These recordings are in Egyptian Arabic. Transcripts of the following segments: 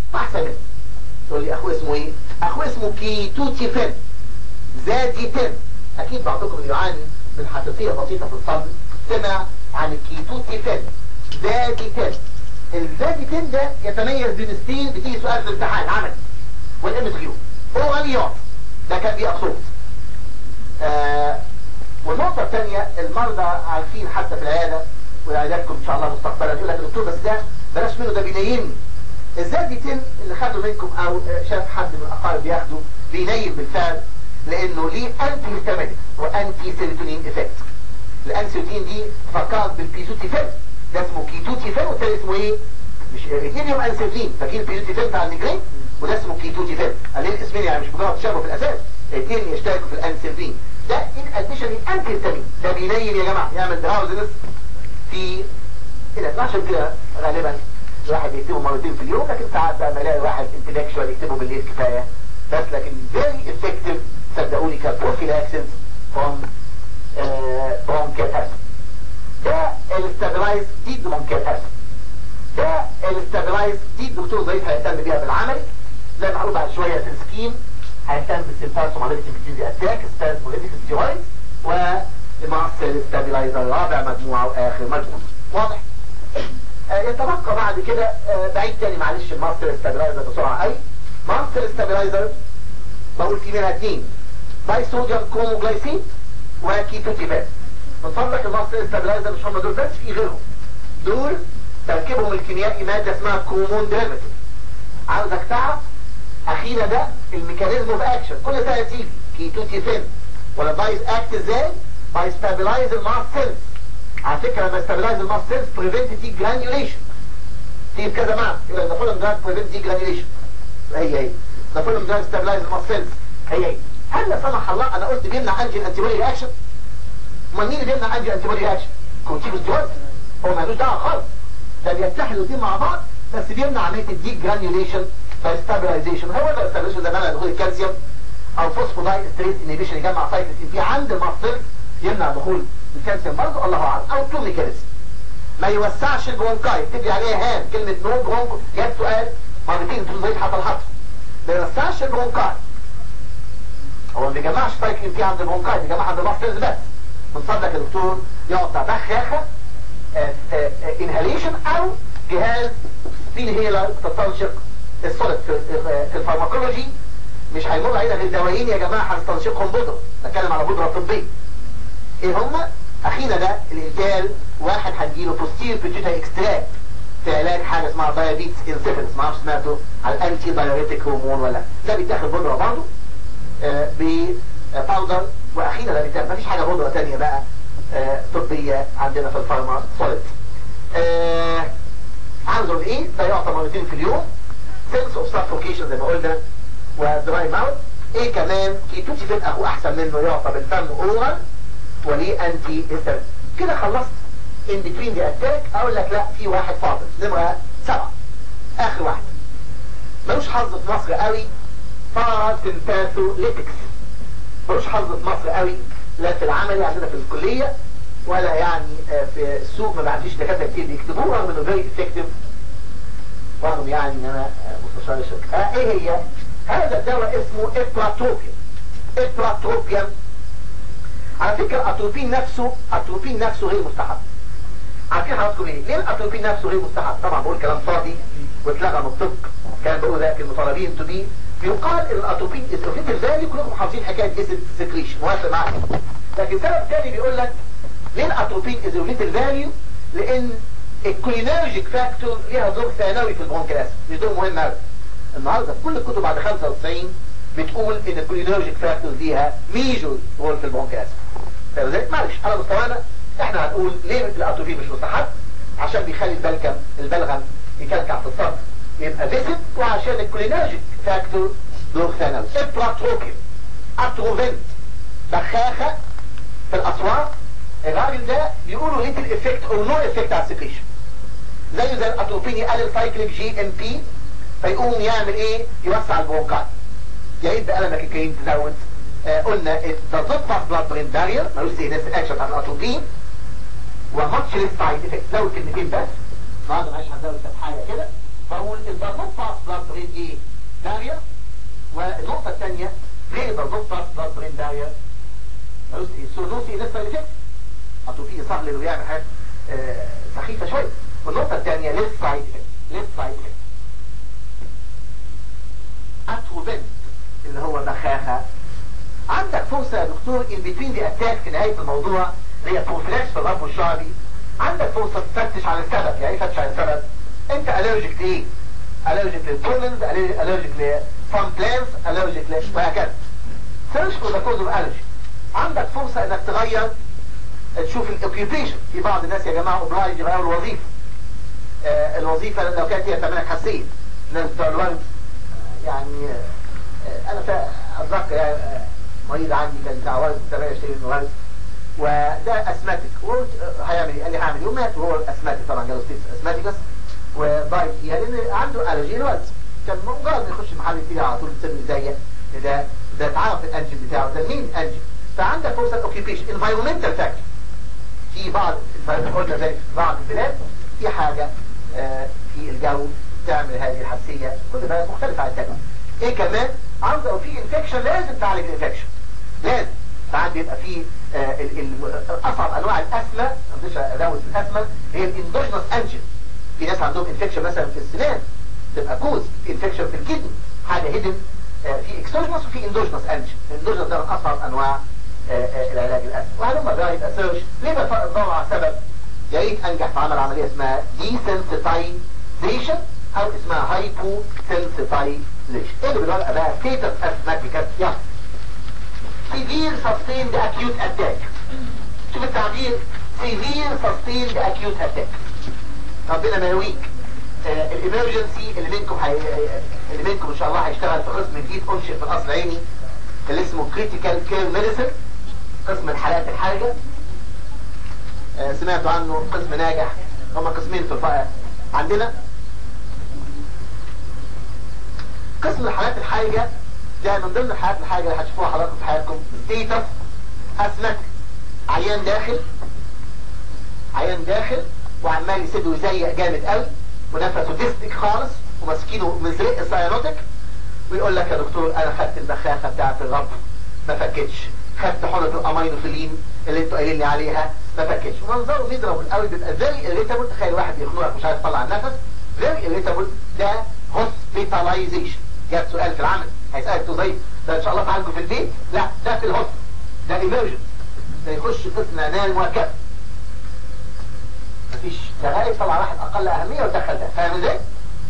احسن منه تقول لي اخوه اسمه ايه اخوه اسمه كيتوتيفين زاديتين اكيد بعضكم اللي يعاني من حساسيه بسيطه في الصدر سمع عن الكيتوتيفين زاديتين الزاديتين ده يتميز بمستين بتيجي سؤال في الامتحان عملي والام اس كيو اوراليات ده كان بيه اقصد آه والنقطة الثانية المرضى عارفين حتى في العيادة وعياداتكم ان شاء الله مستقبلا يقول لك يا دكتور بس ده بلاش منه ده بينيمني ازاي بيتم اللي خدوا منكم او شاف حد من الاقارب بياخده بينيم بالفعل لانه ليه انتي هيستامينيك وانتي سيروتونين افكت الانسيوتين دي فكرت بالبيزوتيفين ده اسمه كيتوتيفين والتاني اسمه ايه مش الاثنين يوم انسيوتين فاكرين البيزوتيفين بتاع النجرين وده اسمه كيتوتيفين قالين الاسمين يعني مش مجرد تشابه في الاساس الاثنين يشتركوا في الانسيوتين ده ان اديشن الانتي هيستامين ده بينيم يا جماعه يعمل دراوزنس في الى عشان كده غالبا الواحد يكتبه مرتين في اليوم لكن ساعات بقى ما يلاقي واحد انتلكشوال يكتبه بالليل كفايه بس لكن very effective صدقوني كبروفيلاكسس from bronchial asthma ده الاستابلايز دي bronchial asthma ده الاستابلايز دي الدكتور ضيف هيهتم بيها بالعمل زي ما هنقول بعد شويه في السكيم هيهتم بالسيمباسوماليتي بتيزي اتاك سبازموليتيك ستيرويد وماسل الاستابلايزر رابع مجموعه واخر مجموعه واضح آه يتبقى بعد كده آه بعيد تاني معلش الماستر استابلايزر بسرعه قوي ماستر استابلايزر بقول في منها اثنين باي صوديوم كروموجلايسين وكيتوتيفات من فضلك الماستر استابلايزر مش هم دول بس في غيرهم دول تركيبهم الكيميائي ماده اسمها كرومون ديريفاتيف عاوزك تعرف اخينا ده الميكانيزم اوف اكشن كل سنه تيجي كيتوتيفين ولا بايز اكت ازاي باي ستابلايز الماست سيلز على فكره لما ستابلايز الماست سيلز بريفنت دي جرانيوليشن تيجي بكذا معنى يقول لك ده فولم دراج بريفنت دي جرانيوليشن هي هي ده فولم دراج ستابلايز الماست سيلز هي هي هل لا سمح الله انا قلت بيمنع انجي انتي بودي رياكشن امال مين اللي بيمنع انجي انتي بودي رياكشن كورتيكوستيرويد هو مالوش دعوه خالص ده بيتحدوا الاثنين مع بعض بس بيمنع عمليه الدي جرانيوليشن فاستابلايزيشن هو ده الاستابلايزيشن ده منع دخول الكالسيوم او فوسفوداي ستريس انيبيشن يجمع سايكلين في عند المصدر يمنع دخول الكالسيوم برضه الله اعلم او تو ميكانيزم ما يوسعش البرونكاي تبقي عليها هان كلمه نو برونكو جاب سؤال مرتين في الضيف حتى الحرف ما يوسعش البرونكاي هو ما بيجمعش سايكلين في عند البرونكاي بيجمعها عند المصدر بس من فضلك يا دكتور يقعد بخاخه انهاليشن او جهاز سبيل هيلر تستنشق الصلب في الفارماكولوجي مش هيمر علينا غير دوايين يا جماعه هنستنشقهم بودره بتكلم على بودره طبيه ايه هما اخينا ده الانتال واحد هنجيله بوستير بيتيوتا اكستراكت في علاج حاجه اسمها دايابيتس انسيفلس ما اعرفش سمعته على الانتي دايوريتيك هرمون ولا ده بيتاخد بودره برضه آه بباودر واخينا ده بيتاخد مفيش حاجه بودره ثانيه بقى آه طبيه عندنا في الفارما سوليد آه عاوز اقول ايه ده يعطى مرتين في اليوم سيلز اوف سافوكيشن زي ما قلنا ودراي ماوث ايه كمان كيتوتيفين اخو احسن منه يعطى بالفم اورال وليه انتي هيستامين كده خلصت ان بتوين دي اتاك اقول لك لا في واحد فاضل نمرة سبعة اخر واحد ملوش حظ في مصر قوي باراسمباثوليتكس ملوش حظ في مصر قوي لا في العملي عندنا في الكلية ولا يعني في السوق ما بعديش دكاتره كتير بيكتبوه رغم انه فيري افكتيف رغم يعني ان انا مستشار الشركه آه ايه هي هذا الدواء اسمه ابراتروبيان ابراتروبيان على فكره الاتروبين نفسه اتروبين نفسه غير مستحب عارفين حضراتكم ايه ليه الاتروبين نفسه غير مستحب طبعا بقول كلام فاضي واتلغى من الطب كان بقول ذاك المطالبين تو بي يقال ان الاتروبين استروفيت الفالي كلكم حافظين حكايه جسد سكريشن موافق معاك لكن سبب تاني بيقول لك ليه الاتروبين ازوليت الفاليو لان الكولينرجيك فاكتور ليها دور ثانوي في البرونكياس مش دور مهم قوي النهارده في كل الكتب بعد 95 بتقول ان الكولينرجيك فاكتور ليها ميجور رول في البرونكياس فلذلك معلش على مستوانا احنا هنقول ليه الاتروبين مش مستحب عشان بيخلي البلكم البلغم يكلكع في الصدر يبقى فيسد وعشان الكولينرجيك فاكتور دور ثانوي ابراتروبين اتروفنت بخاخه في الاسواق الراجل ده بيقولوا ليتل افكت او نو افكت على السكريشن زيه زي الاتروبين يقلل سايكليك جي ام بي فيقوم يعمل ايه يوسع البرونكاي يا ريت بقلمك الكريم تزود آه قلنا ده تطفح بلاد برين بارير ملوش سي ناس اكشن بتاع الاتروبين وماتش ليس سايد افكت زود كلمتين بس النهارده معلش هنزود حاجه كده فاقول البر نوت باس بلاد برين ايه بارير والنقطة الثانية غير البر نوت باس بلاد برين بارير السودوسي لسه اللي فات حطوا فيه صهل اللي بيعمل حاجات آه، سخيفة شوية والنقطة الثانية ليس سايد افكت ليس سايد افكت اتروبنت اللي هو بخاخة عندك فرصة يا دكتور in between the attack في نهاية الموضوع اللي هي بروفلاكس في الرب الشعبي عندك فرصة تفتش على السبب يعني ايه تفتش على السبب انت allergic لايه allergic للبولنز allergic لفان بلانس allergic ل وهكذا سيرش فور ذا كوز اوف allergy عندك فرصة انك تغير تشوف الاوكيوبيشن في بعض الناس يا جماعة اوبلايج يغيروا الوظيفة آه الوظيفة لو كانت هي تعملك حساسية الناس بتوع الورد يعني آه انا فا- اتذكر يعني آه، مريض عندي كان بتاع ورد كنت باقي اشتري منه ورد وده اسماتيك وقلت آه، هيعمل ايه؟ قال لي هعمل ايه ومات وهو اسماتيك طبعا جاله ستيتس اسماتيكس وضايق فيها لان عنده الرجي الورد كان مجرد ما يخش محل فيه على طول سن زيك ده ده اتعرف الانجن بتاعه ده مين انجن فعندك فرصه اوكيبيشن انفايرمنتال فاكتور في بعض قلنا زي في بعض البلاد في حاجة آه، في الجو تعمل هذه الحساسية كل ده مختلف عن التاني ايه كمان عاوز لو في انفكشن لازم تعالج الانفكشن لازم ساعات بيبقى في آه، ال- ال- اصعب انواع الاسمى مش ادوس الاسمى هي الاندوجنس انجن في ناس عندهم انفكشن مثلا في السنان تبقى كوز في انفكشن في الكدني حاجه هيدن في اكسوجنس وفي اندوجنس انجن الاندوجنس ده من اصعب انواع آه، آه، العلاج الاسمى وهلما بقى يبقى سيرش ليه بقى ندور على سبب يا ريت انجح في عمل عمليه اسمها desensitization او اسمها hyposensitization ايه اللي بنقول بقى status asthmaticus يلا severe sustained acute attack شوف التعبير severe sustained acute attack ربنا ما يويك آه الامرجنسي اللي منكم حي... اللي منكم ان شاء الله هيشتغل في قسم جديد انشئ في القصر العيني اللي اسمه كريتيكال كير ميديسن قسم الحالات الحرجه آه سمعتوا عنه قسم ناجح هما قسمين في الفقر عندنا قسم الحالات الحرجه ده من ضمن الحالات الحرجه اللي هتشوفوها حضراتكم في حياتكم ستيتس اسمك عيان داخل عيان داخل وعمال يسد ويزيق جامد قوي ونفسه ديستك خالص وماسكينه مزرق السيانوتك ويقول لك يا دكتور انا خدت البخاخه بتاعت الرب ما فكتش خدت حقنه الامينوفيلين اللي انتوا قايلين لي عليها ما فكتش ومنظره بيضرب القوي بيبقى فيري اريتابل تخيل واحد بيخنقك مش عارف يطلع النفس فيري اريتابل ده هوسبيتاليزيشن جاب سؤال في العمل هيسالك تو زي ده ان شاء الله تعالجه في البيت لا ده في الهوست ده ايمرجنس ده يخش قسم عنايه المركبه مفيش دقائق طلع واحد اقل اهميه ودخل ده فاهم ازاي؟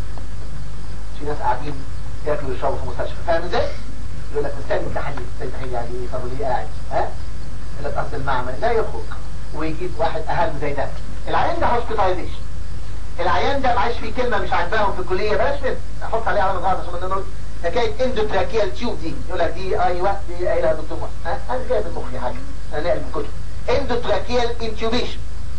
في ناس قاعدين ياكلوا ويشربوا في المستشفى فاهم ازاي؟ يقول لك مستني تحليل مستني تحليل يعني ايه طب وليه قاعد؟ ها؟ يقول لك اصل المعمل لا يخرج ويجيب واحد اهم زي ده العيان ده هوسبيتاليزيشن العيان ده معلش في كلمه مش عاجباهم في الكليه بلاش منها احط عليها علامه غلط عشان ما نقول حكايه اندوتراكيال تيوب دي يقول لك دي ايوه دي قايلها دكتور محمد ها انا جايب المخ حاجه انا ناقل من الكتب اندوتراكيال انتيوبيشن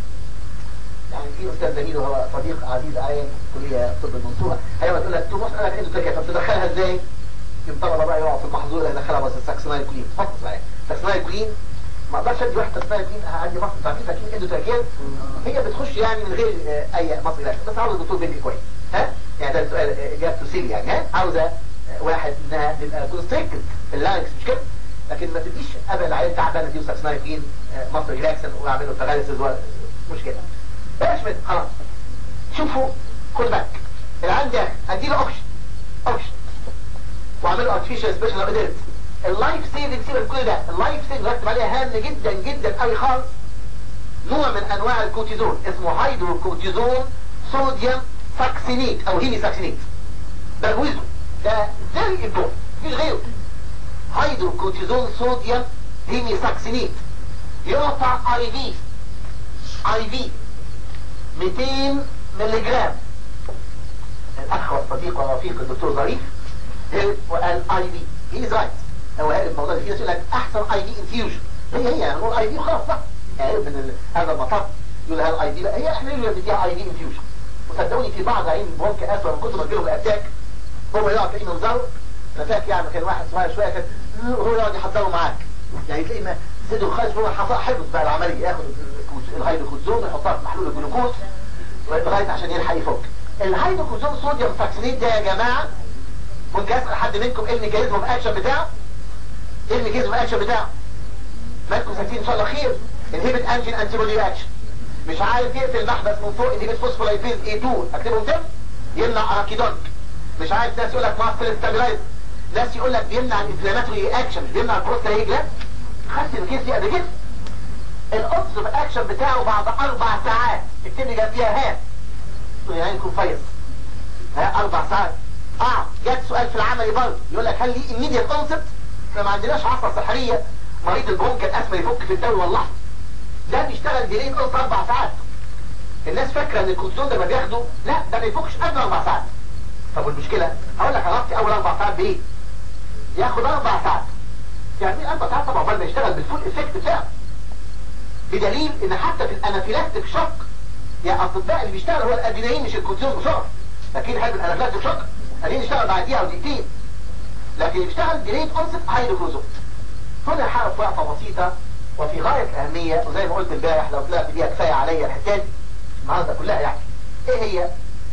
يعني في استاذ زميله هو صديق عزيز عين كليه طب المنصوره هيقعد تقول لك تقوم قال لك انت كيف تدخلها ازاي؟ يوم طبعا بقى يقع في المحظور يدخلها بس الساكسونايل كلين فقط بقى الساكسونايل كلين ما اقدرش ادي واحده ساكسونايل كلين عندي مصر تعرفين ساكين اندوتراكيال هي بتخش يعني من غير آه، اي مصر لا بس عاوز الدكتور بيني كويس ها يعني ده سؤال آه، اجابته سيل يعني ها عاوزه آه، واحد انها تبقى كونستريكتد في اللارنكس مش كده لكن ما تديش ابدا العيال تعبانه دي وساكسونايل كلين آه، مصر ريلاكسن واعمل له باراليسيس مش كده بلاش منه خلاص شوفوا خد بالك العيان ده اديله اوبشن اوبشن واعمل له ارتفيشال سبيشال اوديت اللايف سيفنج سيبك كل ده اللايف سيفنج ركب عليها هام جدا جدا قوي خالص نوع من انواع الكورتيزون اسمه هيدروكورتيزون صوديوم ساكسينيت او هيمي ساكسينيت بجوزه ده فيري امبورتنت مفيش غيره هيدروكورتيزون صوديوم هيمي ساكسينيت يقطع اي في اي في 200 ملي جرام الاخ والصديق والرفيق الدكتور ظريف هرب وقال اي في هي از رايت هو هرب الموضوع ده في ناس يقول لك احسن اي في انفيوجن هي هي يعني نقول اي في وخلاص صح هرب من ال- هذا المطب يقول هذا اي في لا هي احنا اللي بنديها اي في انفيوجن وصدقوني في بعض عين برونك اسوء من كتر ما تجيلهم الاتاك هو يقعد تلاقيه منظره انا فاكر يعني كان واحد صغير شويه كان هو يقعد يحضره معاك يعني تلاقيه ما صدره خارج هو حص- حفظ بقى العمليه ياخد الهيدروكورتيزون ويحطها في محلول الجلوكوز لغايه عشان يلحق يفك الهيدروكورتيزون صوديوم ساكسينيت ده يا جماعه ممكن اسال حد منكم ايه الميكانيزم اوف اكشن بتاعه ايه الميكانيزم اوف اكشن بتاعه مالكم ساكتين ان شاء الله خير انهبت انجين انتي بودي اكشن مش عارف يقفل محبس من فوق انهبت فوسفولايبيز اي 2 اكتبهم تاني يمنع اراكيدون مش عارف ناس يقول لك ماستر ستابلايز ناس يقول لك بيمنع الانفلاماتوري اكشن بيمنع البروستات جلاند خدت الكيس دي قبل كده الاوبس اوف اكشن بتاعه بعد اربع ساعات اكتب لي جنبيها هات يعني يكون فيص ها اربع ساعات اه جت سؤال في العملي برضه يقول لك هل ليه immediate concept احنا ما عندناش عصا سحريه مريض البرونك الاسمى يفك في الدوري والله ده بيشتغل ديلي قصه اربع ساعات الناس فاكره ان الكورتيزون ده ما بياخده لا ده ما يفكش قبل اربع ساعات طب والمشكله هقول لك عرفتي اول اربع ساعات بايه ياخد اربع ساعات يعني ايه اربع ساعات طبعا قبل ما يشتغل بالفول افكت بتاعه بدليل ان حتى في الانافيلاكتيك شوك يا اطباء اللي بيشتغل هو الادرينالين مش الكورتيزون بسرعه لكن حابب الانافيلاكتيك شوك خليني اشتغل بعد دقيقه او دقيقتين لكن يشتغل ديليت اونست هيدروكورتيزون هنا حرف وقفه بسيطه وفي غايه الاهميه وزي ما قلت امبارح لو طلعت بيها كفايه عليا الحكايه دي النهارده كلها يعني ايه هي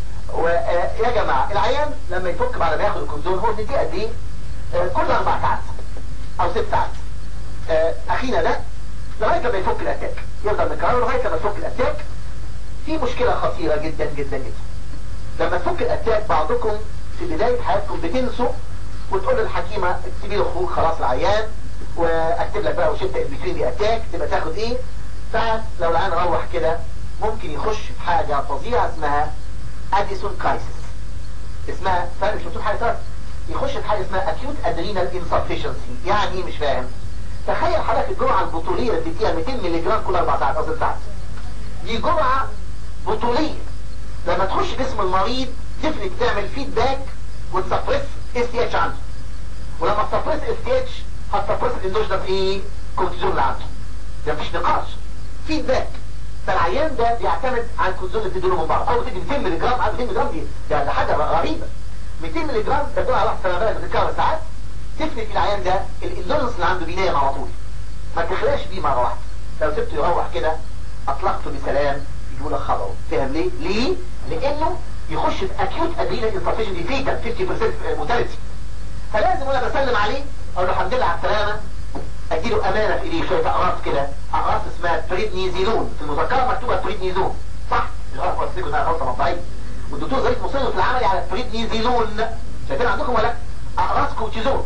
ويا جماعه العيان لما يفك بعد ما ياخد الكورتيزون هو بيديه قد ايه آه، كل اربع ساعات او ست ساعات آه، اخينا ده لغايه لما يفك الاتاك يفضل مكرر لغايه لما يفك الاتاك في مشكله خطيره جدا جدا جدا لما تفك الاتاك بعضكم في بدايه حياتكم بتنسوا وتقول للحكيمه اكتبي له خروج خلاص العيان واكتب لك بقى وشفت البترين دي اتاك تبقى تاخد ايه ساعات لو العيان روح كده ممكن يخش في حاجه فظيعه اسمها اديسون كرايسيس اسمها فاهم مش مكتوب حاجه ثانيه يخش في حاجه اسمها اكيوت ادرينال انسفشنسي يعني ايه مش فاهم تخيل حضرتك الجرعه البطوليه اللي بتديها 200 مللي جرام كل اربع ساعات او ست ساعات دي جرعه بطوليه لما تخش جسم المريض تفلك تعمل فيدباك وتسبرس اس تي اتش عنده ولما تسبرس اس تي اتش هتسبرس الاندوجينس ايه كورتيزون اللي عنده ده مفيش نقاش فيدباك فالعيان ده بيعتمد على الكورتيزون اللي بتديله من بره او بتدي 200 مللي جرام او 200 مللي جرام دي ده ده حاجه غريبه 200 مللي جرام ده دول على حسب بالك بتتكرر ساعات تفلك العيان ده الاندوجينس اللي عنده بينام على طول ما تخلاش بيه مره واحده لو سبته يروح كده اطلقته بسلام يقول لك خبره فاهم ليه؟ ليه؟ لانه يخش في اكيوت ادرينال انسفشن دي فيتال 50% موتاليتي فلازم وانا بسلم عليه اقول له الحمد لله على السلامه اديله امانه في ايديه شويه اقراص كده اقراص اسمها بريدنيزيلون في المذكره مكتوبه بريدنيزون صح؟ مش غلط ولا انها غلطه مطبعيه والدكتور ظريف مصر في العملي على بريدنيزيلون شايفين عندكم ولا اقراص كورتيزون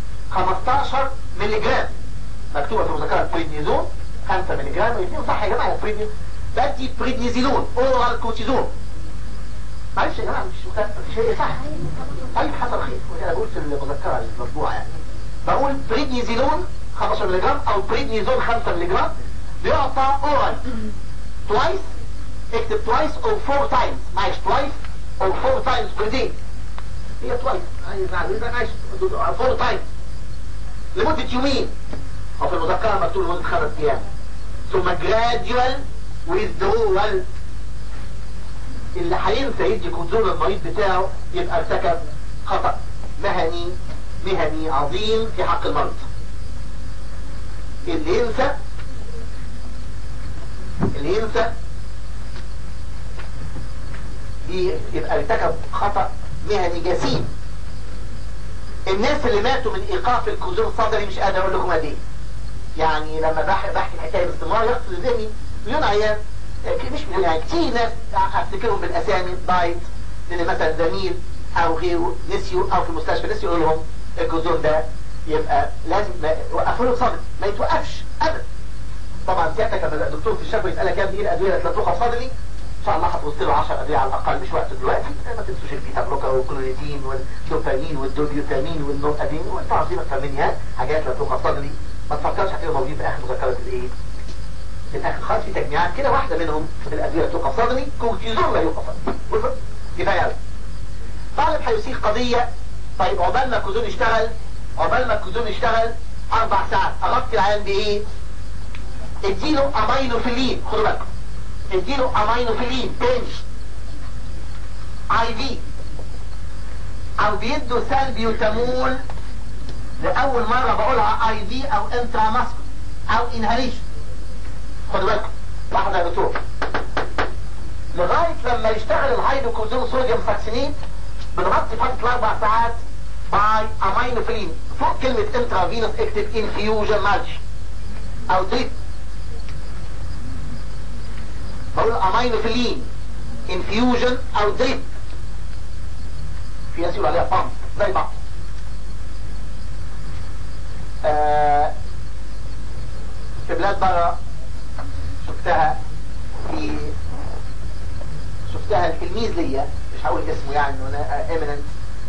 15 مللي جرام مكتوبه في المذكره بريدنيزون 5 مللي جرام الاثنين صح يا جماعه بريدنيزون بدي بريدنيزيلون اورال كورتيزون معلش يا جماعه مش مش شيء صح طيب حصل خير وانا بقول في المذكره المطبوعه يعني بقول بريدنيزيلون 15 مللي جرام او بريدنيزون 5 مللي جرام بيعطى اورال توايس اكتب توايس او فور تايمز معلش توايس او فور تايمز بير داي هي توايس عايز عايز معلش فور تايمز لمده يومين او في المذكره مكتوب لمده خمس ايام ثم جراديوال withdrawal اللي هينسى يدي كنترول المريض بتاعه يبقى ارتكب خطأ مهني مهني عظيم في حق المرض اللي ينسى اللي ينسى دي يبقى ارتكب خطأ مهني جسيم الناس اللي ماتوا من ايقاف الكوزون الصدري مش قادر اقول لكم قد ايه يعني لما بحكي بحكي الحكايه باستمرار يقصد ذهني مليون عيان مش مليون يعني كتير ناس افتكرهم بالاسامي بايت لان مثلا زميل او غيره نسيوا او في المستشفى نسيوا يقول لهم الكوزون ده يبقى لازم وقفوا له صدري ما يتوقفش ابدا طبعا سيادتك لما الدكتور في الشفوي يسالك يا ابني ايه الادويه اللي تطلقها صدري ان شاء الله هتوصل له 10 ادويه على الاقل مش وقت دلوقتي ما تنسوش البيتا بلوكر والكلوريدين والدوبامين والدوبيوتامين والنوادين وانتوا عارفين اكتر مني ها حاجات لا تطلقها صدري ما تفكرش هتلاقيهم موجودين في اخر مذكره الايه في الاخر خالص في تجميعات كده واحده منهم الادويه اللي توقف صدري كورتيزون لا يوقف صدري كفايه قوي طالب هيسيق قضيه طيب عقبال ما الكوزون يشتغل عقبال ما الكوزون يشتغل اربع ساعات اغطي العيان بايه؟ اديله امينوفيلين خدوا بالكم اديله امينوفيلين تاني اي في او بيدوا سالبيوتامول لاول مره بقولها اي في او انتراماسكو او انهاليشن خدوا بالكم لحظه يا دكتور لغاية لما يشتغل الهيدروكورتيزون صوديوم ساكسينيت بنغطي فترة الاربع ساعات باي امينوفيلين فوق كلمة انترافينوس اكتب انفيوجن مالش او دريب بقول امينوفيلين انفيوجن او دريب في ناس يقول عليها بامب زي بعض آه في بلاد برا شفتها في شفتها التلميذ ليا مش هقول اسمه يعني انه ايمننت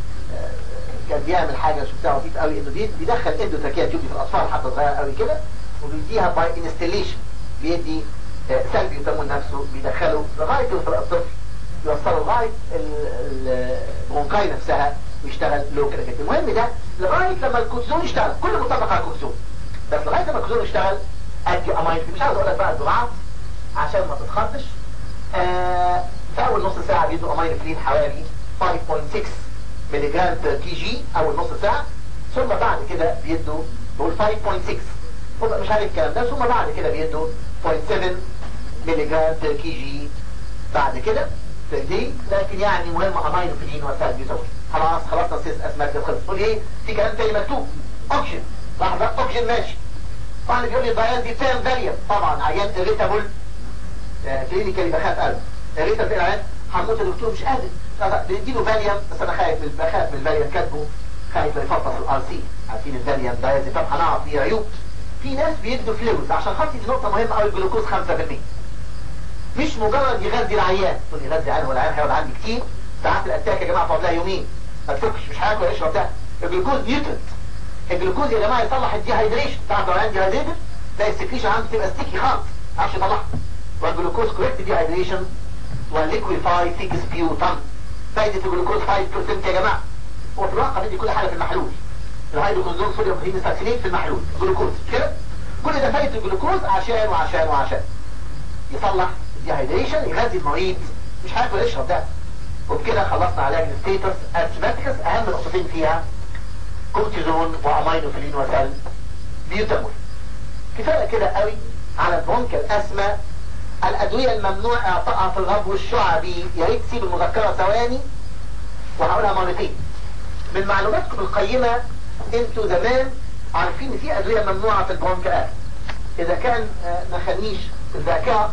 كان بيعمل حاجه شفتها لطيف قوي انه بيدخل اندوتراكيه تيوب في الاطفال حتى صغيره قوي كده وبيديها باي انستليشن بيدي سلبي يسمون نفسه بيدخله لغايه الطفل يوصله لغايه البرونكاي نفسها ويشتغل لوكال كده المهم ده لغايه لما الكورتيزون يشتغل كل متفق على الكورتيزون بس لغايه لما الكورتيزون يشتغل ادي اماين مش عاوز اقول لك بقى الجرعات عشان ما تتخضش آه في اول نص ساعه بيدوا اماين فلين حوالي 5.6 ملي جرام كي جي اول نص ساعه ثم بعد كده بيدوا دول 5.6 مش عارف الكلام ده ثم بعد كده بيدوا 0.7 ملي جرام كي جي بعد كده دي لكن يعني مهم امينو فيلين وسائل بيزول خلاص خلصنا سيس اسماك دي خلص تقول ايه في كلام تاني مكتوب اوكسجين لحظه اوكسجين ماشي طبعا بيقول لي الديان دي تام فاليوم طبعا عيان اريتابل كلينيكالي بخاف قلب اريتابل العيان هموت يا دكتور مش قادر بنديله فاليوم بس انا خايف من بخاف من الفاليوم كاتبه خايف لا يفطس الار سي عارفين الفاليوم دايزي طب هنعرف فيه عيوب في ناس بيدوا فلويد عشان خاطر دي نقطه مهمه قوي الجلوكوز 5% مش مجرد يغذي العيان تقول يغذي العيان هو العيان هيقعد عندي كتير ساعات الاتاك يا جماعه تقعد لها يومين ما تفكش مش هياكل يشرب ده الجلوكوز نيوترنت الجلوكوز يا جماعه يصلح الديهايدريشن تعرف لو العيان ديهايدريتد تلاقي السكريشن عنده تبقى ستيكي خالص ما يعرفش يطلعها والجلوكوز كوريكت ديهايدريشن وليكويفاي ثيك سبيوتم فايده الجلوكوز 5% يا جماعه هو في الواقع بدي كل حاجه في المحلول الهيدروكورتيزون صوديوم هيدروكسيد ساكسينيت في المحلول جلوكوز كده كل ده فايده الجلوكوز عشان وعشان وعشان يصلح الديهايدريشن يغذي المريض مش هياكل يشرب ده وبكده خلصنا علاج الستيتس اسماتيكس اهم نقطتين فيها كورتيزون وامينوفيلين وسل بيوتامول كفايه كده قوي على البرونكال اسما الادويه الممنوع اعطائها في الغبو الشعبي يا ريت تسيب المذكره ثواني وهقولها مرتين من معلوماتكم القيمه انتوا زمان عارفين ان في ادويه ممنوعه في البرونكال اسما اذا كان ما خلنيش الذاكره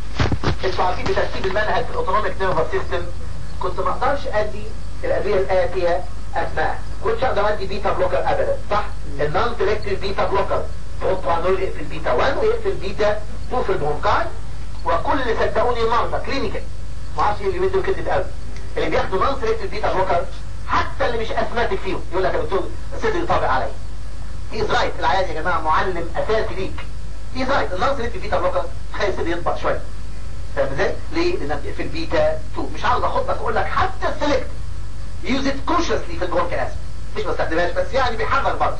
انتوا عارفين بترتيب المنهج في الاوتونوميك نيرفس سيستم كنت ما اقدرش ادي الادويه الاتيه اسماء كنتش اقدر ادي بيتا بلوكر ابدا صح النون سيلكتيف بيتا بلوكر تروبرانول يقفل بيتا 1 ويقفل بيتا 2 في البرونكاي وكل صدقوني المرضى كلينيكال ما اعرفش ايه اليومين دول كده قوي اللي بياخدوا نون سيلكتيف بيتا بلوكر حتى اللي مش اسماتيك فيهم يقول لك يا دكتور صدري طابع عليا هيز رايت العيان يا جماعه معلم اساسي ليك هيز رايت النون سيلكتيف بيتا بلوكر تخيل صدري يطبق شويه فاهم ازاي؟ ليه؟ لانك في البيتا 2 مش عاوز اخدك اقول لك حتى السلكت يوز ات كونشسلي في البرونكال اسم مش بستخدمهاش بس يعني بيحرك برضه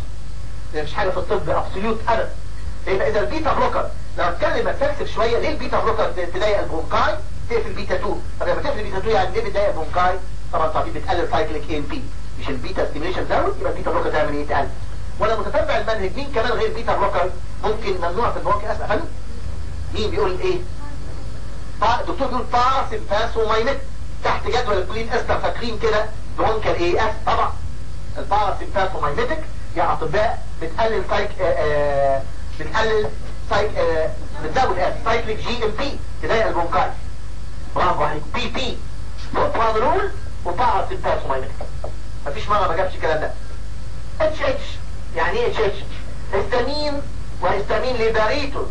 مش حاجه في الطب ابسوليوت ابدا يبقى اذا البيتا بلوكر لو اتكلم اتفلسف شويه ليه البيتا بلوكر تضايق البرونكاي تقفل بيتا 2 طب لما تقفل بيتا 2 يعني ليه بتضايق البرونكاي طبعا طبعا بتقلل سايكليك اي ام بي مش البيتا ستيميليشن زود يبقى البيتا بلوكر تعمل ايه تقلل وانا متتبع المنهج مين كمان غير بيتا بلوكر ممكن ممنوع في البرونكال اسم افهم مين بيقول ايه الدكتور بيقول باراسيمباسوماينيت تحت جدول الكلين استر فاكرين كده برونكال اي اس طبعا الباراسيمباسوماينيتك يا اطباء بتقلل سايك آآ آآ بتقلل سايك بتزود اس سايكليك جي ام بي تضايق البرونكاي برافو عليك بي بي بروبرانول وباراسيمباسوماينيتك مفيش مره ما جابش الكلام ده اتش اتش يعني ايه اتش اتش هيستامين وهيستامين ليباريتون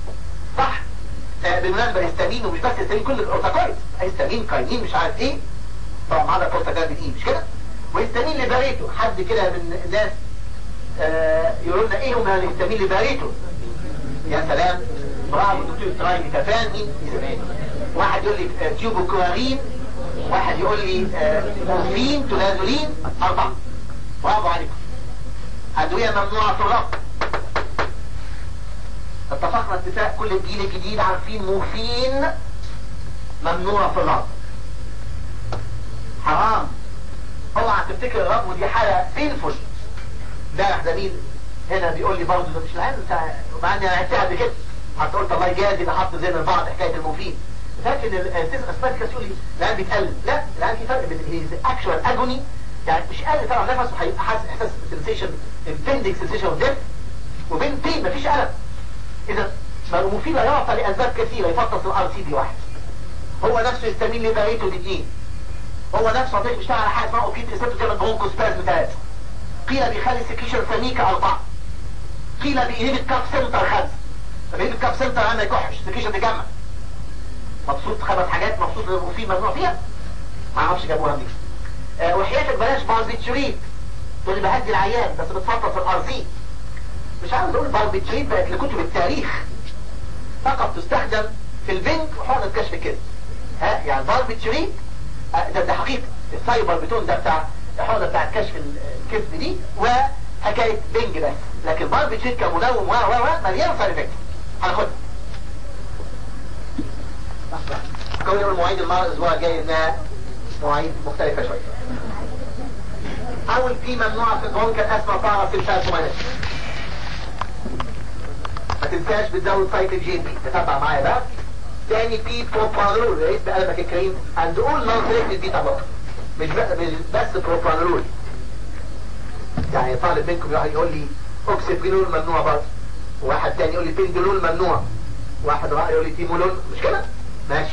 صح آه بالمناسبة الهستامين ومش بس الهستامين كل الاورتاكويد هيستامين كاينين مش عارف ايه طبعا ما عدا الكورتاكويد ايه مش كده وهستامين لباريتو حد كده من الناس آه يقولوا لنا ايه هم الهستامين لباريتو يا سلام برافو دكتور تراي ميتافان مين واحد يقول لي آه تيوبوكوارين واحد يقول لي مورفين تولازولين اربعة برافو عليكم ادوية ممنوعة في الرفض اتفقنا اتفاق كل الجيل الجديد عارفين مورفين ممنوع في الرب حرام اوعى تفتكر الرب ودي حالة بينفول امبارح زميل هنا بيقول لي برضه ده مش العين انت مع اني انا عدتها قبل كده حتى قلت الله يجازي اللي حط زي بعض حكايه المورفين فاكر ان الانتيز اسباتيكا تقول لي الان بيتقلل لا الان في فرق بين هيز اكشوال اجوني يعني مش قادر طبعا نفسه هيبقى حاسس احساس سنسيشن امبندنج سنسيشن اوف ديث وبين بين مفيش الم اذا المفيد يعطى لاسباب كثيره يفطس الار سي دي واحد هو نفسه يستميل لبريته دي اثنين هو نفسه عطيك بيشتغل على حاجه اسمها اوبيد ريسبتور تعمل برونكوسبازم ثلاثه قيل بيخلي سكيشن سميكه اربعه قيل بينهبت كاب سنتر خمسه طب ينهبت كاب سنتر ما يكحش سكيشن تجمع مبسوط خمس حاجات مبسوط في ممنوع فيها ما اعرفش جابوها منين آه وحياتك بلاش باربيتشوريت تقول لي بهدي العيان بس بتفطس الار سي مش عاوز اقول باربيتشوريت بقت لكتب التاريخ فقط تستخدم في البنك وحقنة كشف كده ها يعني باربيتشوريت آه ده, ده حقيقة السايبر بتون ده بتاع الحقنة بتاع كشف الكذب دي وحكاية بنج بس لكن باربيتشوريت كمنوم و و و مليان سايد افكت هناخدها كون يوم المواعيد المرة الاسبوع الجاي انها مواعيد مختلفة شوية اول في ممنوعة في البرونكال اسمها طارة في الفاسومانات ما تنساش بتزود سايت الجين بي تتبع معايا بقى تاني بي بروبانول رئيس بقلبك الكريم عند اول نون سيلكتد بيتا بلوك مش بقى مش بس بروبانول يعني طالب منكم يروح يقول لي اوكسيبينول ممنوع برضه واحد تاني يقول لي بيندولول ممنوع واحد راح يقول لي تيمولول مش كده ماشي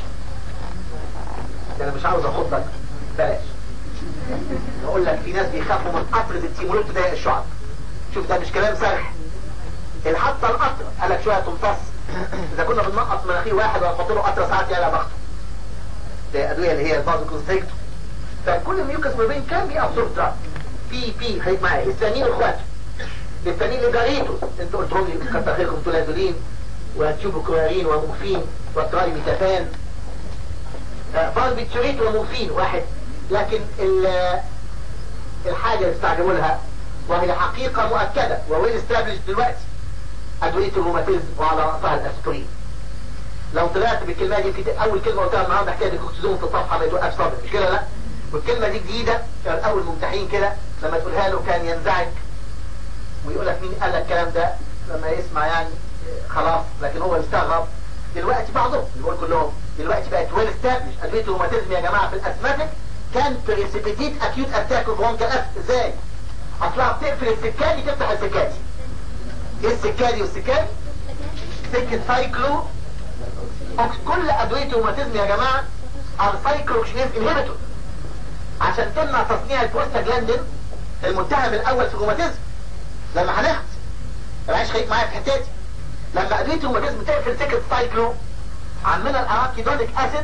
ده انا مش عاوز اخدك بلاش اقول لك في ناس بيخافوا من قطرة التيمولول تضايق الشعب شوف ده مش كلام سرح حتى القطر قال لك شويه تمتص اذا كنا بننقص مناخير واحد ونحط له قطره ساعات يعلى ضغطه ده ادويه اللي هي البازو كونستريكتور فكل الميوكس مبين كان بيأبسورب دراج بي بي خليك معايا الثانيين اخواته الثانيين اللي جريتوا انتوا قلتوا لي كتر خيركم تولادولين وهتشوفوا كلورين ومورفين وتراي ميتافان باربيتشوريت ومورفين واحد لكن الحاجة اللي استعجبوا لها وهي حقيقة مؤكدة وويل استابلش دلوقتي أدوية الروماتيزم وعلى رأسها الأسبرين لو طلعت بالكلمة دي في أول كلمة قلتها النهاردة حكاية الكورتيزون في الصفحة ما يتوقفش صدر مش كده لا والكلمة دي جديدة كان أول ممتحين كده لما تقولها له كان ينزعج ويقول لك مين قال لك الكلام ده لما يسمع يعني خلاص لكن هو يستغرب دلوقتي بعضهم يقول كلهم دلوقتي بقت ويل استابلش أدوية الروماتيزم يا جماعة في الأسماتيك كان بريسيبيتيت أكيوت أتاك برونكال أسف إزاي؟ أصلها بتقفل السكاني تفتح السكاتي ايه السكادي والسكادي سكة سايكلو كل ادوية الروماتيزم يا جماعة السايكلوكشنيز انهبيتور عشان تمنع تصنيع البروستاجلاندين المتهم الاول في الروماتيزم لما هناخد العيش خليك معايا في حتتي لما ادوية الروماتيزم تقفل سكة سايكلو عندنا الاراكيدونيك اسيد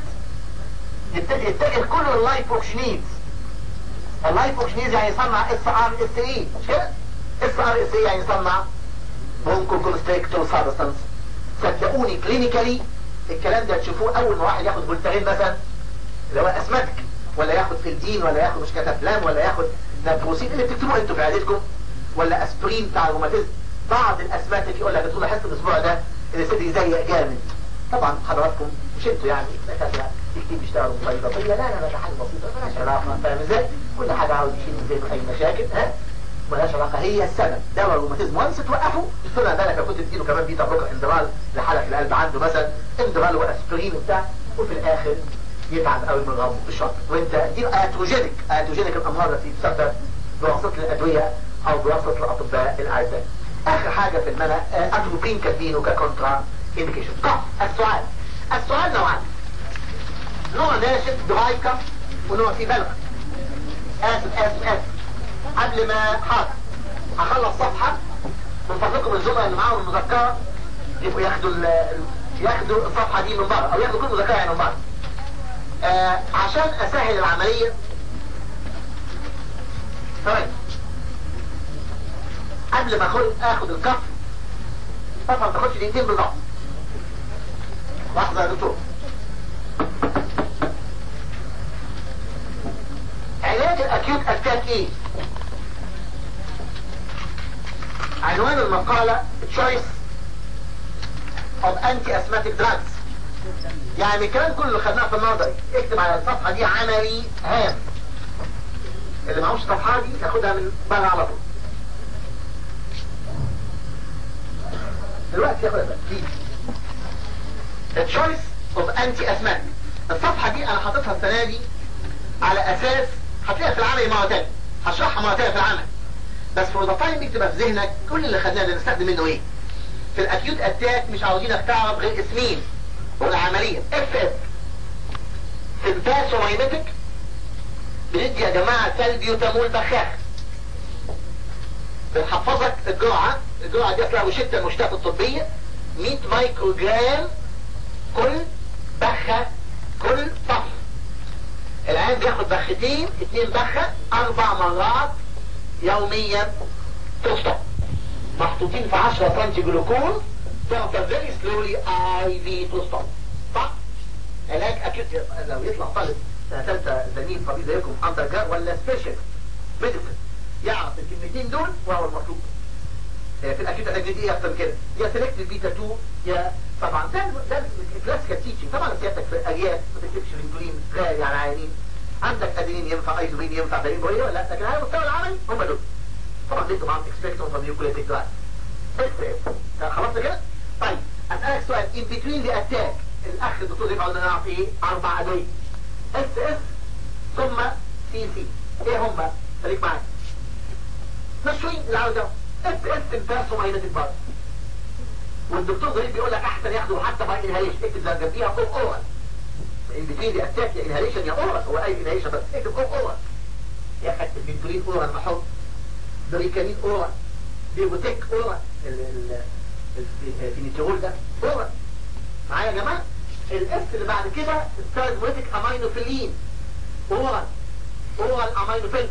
يتجه كل اللايفوكشنيز اللايفوكشنيز يعني يصنع اس ار اس اي مش كده اس ار اس اي يعني يصنع برونكو كونستريكتور سابستانس صدقوني كلينيكالي الكلام ده تشوفوه اول ما واحد ياخد فولتارين مثلا اللي هو اسمتك ولا ياخد فلدين ولا ياخد مش كتافلام ولا ياخد نابروسين اللي بتكتبوه انتوا في عيادتكم ولا اسبرين بتاع الروماتيزم بعض الاسماتك يقول لك طول حصه الاسبوع ده اللي صدري يزيق جامد طبعا حضراتكم مش انتوا يعني دكاتره كتير بيشتغلوا صيدليه لا لا لا ده حاجه بسيطه مالهاش علاقه فاهم ازاي؟ كل حاجه عاوز يشيل زي اي مشاكل ها ملهاش علاقه هي السبب دواء الروماتيزم وانس توقفه طلع بالك لو كنت تديله كمان بيتا بلوكر اندرال لحاله القلب عنده مثلا اندرال واسبرين وبتاع وفي الاخر يتعب قوي من غمه الشرط وانت دي اتروجينيك اتروجينيك الامراض التي تسبب بواسطه الادويه او بواسطه الاطباء الاعزاء اخر حاجه في المنع اتروبين كاتبينه ككونترا انديكيشن طب السؤال السؤال نوعان نوع ناشف درايكا ونوع فيه بلغ اسف اسف اسف قبل ما حاضر هخلص صفحة من فضلكم الزملاء اللي معاهم المذكرة يبقوا ياخدوا ياخدوا الصفحة دي من بره او ياخدوا كل مذكرة يعني من بره آه عشان اسهل العملية طيب قبل ما اخد اخد الكف طبعا ما تاخدش دقيقتين بالظبط لحظة يا دكتور علاج الاكيوت اتاك ايه عنوان المقالة choice of anti-asthmatic drugs يعني الكلام كله اللي خدناه في النظري اكتب على الصفحة دي عملي هام اللي معهوش الصفحة دي ياخدها من بره على طول دلوقتي ياخدها بقى التشويس اوف انتي اسمنت الصفحة دي انا حاططها السنة دي على اساس هتلاقيها في العمل مرة تانية هشرحها مرة تانية في العمل بس فور ذا تايم تبقى في ذهنك كل اللي خدناه ده نستخدم منه ايه في الاكيوت اتاك مش عاوزينك تعرف غير اسمين والعملية اف اف في الباسومايمتك بندي يا جماعة سلبيوتامول بخاخ بنحفظك الجرعة الجرعة دي اسمها وشدة المشتات الطبية 100 مايكرو جرام كل بخة كل طف العين بياخد بختين اتنين بخة اربع مرات يوميا تفطر محطوطين في 10 سم جلوكوز تعطى فيري سلولي اي في تفطر صح؟ علاج اكيد لو يطلع طالب سنة ثالثة زميل طبيب زيكم اندر جار ولا سبيشال ميديسن يعرف الكلمتين دول وهو المطلوب في الاكيد علاج دي ايه اكتر من كده يا سيلكتيف بيتا 2 يا طبعا ده ده الكلاسيكال تيتشنج طبعا سيادتك في اجيال ما تكتبش الانسولين غالي على العيانين عندك ادرينين ينفع ايزوبين ينفع دارين بويه ولا لكن على المستوى العملي هم دول طبعا دي طبعا اكسبكتون فروم نيوكليتيك دراج بس خلاص كده طيب اسالك سؤال ان بتوين ذا اتاك الاخ الدكتور يبقى عاوزنا نعرف ايه اربع ادويه اس اس ثم سي سي ايه هم خليك معايا مشوين اللي عاوز اس اس الباسوماينتيك بارد والدكتور ضريب بيقول لك احسن ياخده حتى باي انهاليشن اكتب ده جنبيها او اورال ان بتوين ذا اتاك يا انهاليشن يا اورال هو اي انهاليشن بس اكتب او اورال يا خدت البنتولين اورال محط بريكانين اورال بيبوتيك اورال الفينيترول ده اورال معايا يا جماعه الاس اللي بعد كده ستارزموتيك امينوفيلين اورال اورال امينوفيلين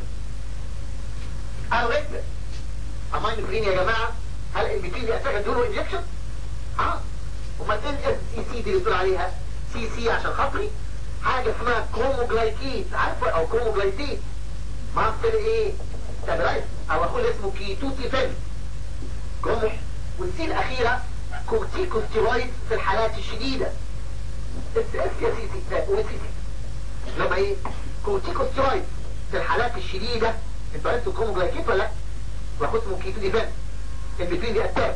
او ريكبر امينوفيلين يا جماعه هل البيتين دي اساسا ادوله انجكشن اه امال ايه الاس سي سي دي اللي بتقول عليها سي سي عشان خاطري حاجه اسمها كروموجلايكيت عارفه او كروموجلايتيت مصدر ايه تبرايز او اقول اسمه كيتوتي فيلم كرومو والسي الاخيره كورتيكوستيرويد في الحالات الشديده اس اس يا سي سي او سي سي لما ايه كورتيكوستيرويد في الحالات الشديده انت عرفت كروموجلايكيت ولا لا واخد اسمه كيتوتي فيلم ان بتوين دي اتاك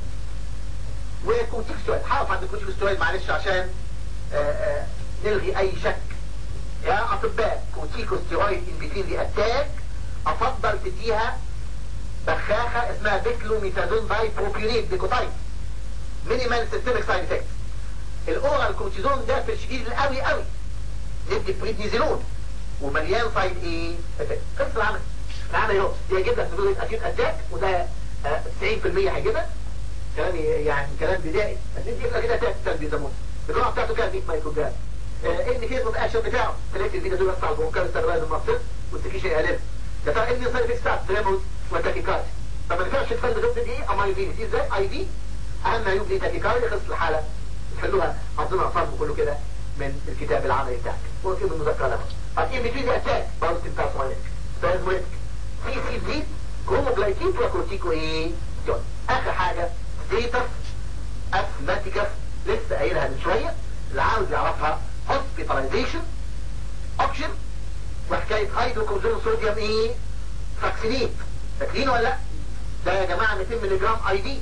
وكورتيكوستيرويد حاول عند الكورتيكوستيرويد معلش عشان آآ آآ نلغي اي شك يا اطباء كورتيكوستيرويد ان بتوين دي اتاك افضل تديها بخاخة اسمها بيكلوميثادون باي بروبيونيت بيكوتايد مينيمال سيستميك سايد افكت الاورال كورتيزون ده في الشديد القوي قوي ندي بريدنيزولون ومليان سايد ايه افكت قصة العمل العمل اهو يجيب لك نزول اكيوت اتاك وده آه 90% هيجيبها كلام يعني كلام بدائي بس انت يجيب لك كده اتاك بتاع بيسموه الجرعه بتاعته كام 100 مايكرو جرام ايه الميكانيزم اوف اكشن بتاعه تلاقي الفيتا دول بس على البرونكال ستابلايز المصل والسكيشن يقلل ده ترى ابني سايد افكت بتاعت تريموس وتاكيكارد طب ما ينفعش تفهم ضد دي اما في دي ازاي اي في اهم عيوب دي تاكيكارد خلص الحاله تحلوها حافظينها صم كله كده من الكتاب العملي بتاعك وفي المذكره لها هتيجي بتوين اتاك برضه بتاع سوالك سوالك سي سي دي كروموجلايكين وكورتيكو ايه جون اخر حاجه ستيتس اسماتيكس لسه قايلها من شويه اللي عاوز يعرفها هوسبيتاليزيشن اوكشن وحكايه هيدروكورزون صوديوم ايه فاكسينيت فاكرين ولا لا ده يا جماعه 200 ملي جرام اي دي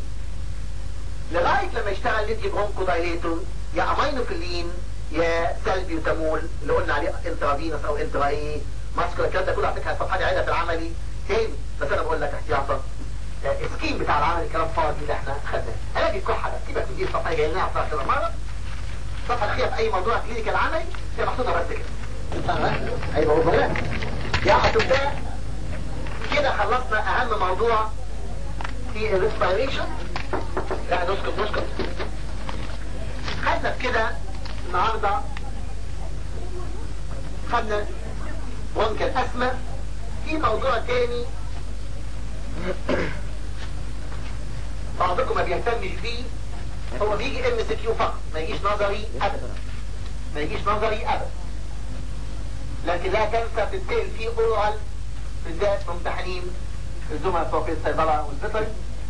لغايه لما يشتغل ندي برونكو دايليتور يا امينوفيلين يا سالبيوتامول اللي قلنا عليه انترافينوس او انترا ايه ماسكولا الكلام ده كله على فكره الصفحه دي عايزها في العملي تاني بس انا بقول لك احتياطا السكيم بتاع العمل الكلام فاضي اللي احنا خدناه علاج الكحه ده سيبك من دي الصفحه جايه لنا عشان كده مره الصفحه الاخيره في اي موضوع كلينيكال عملي هي محطوطه بس كده هيبقى اوفرات يا اطباء كده خلصنا اهم موضوع في الريسبيريشن لا نسكت نسكت خدنا كده النهارده خدنا ممكن اسمى في موضوع تاني بعضكم ما بيهتمش بيه هو بيجي ام سي كيو فقط ما يجيش نظري ابدا ما يجيش نظري ابدا لكن لا تنسى تتسال فيه اورال بالذات ممتحنين الزملاء بتوع في الصيدله والبيطري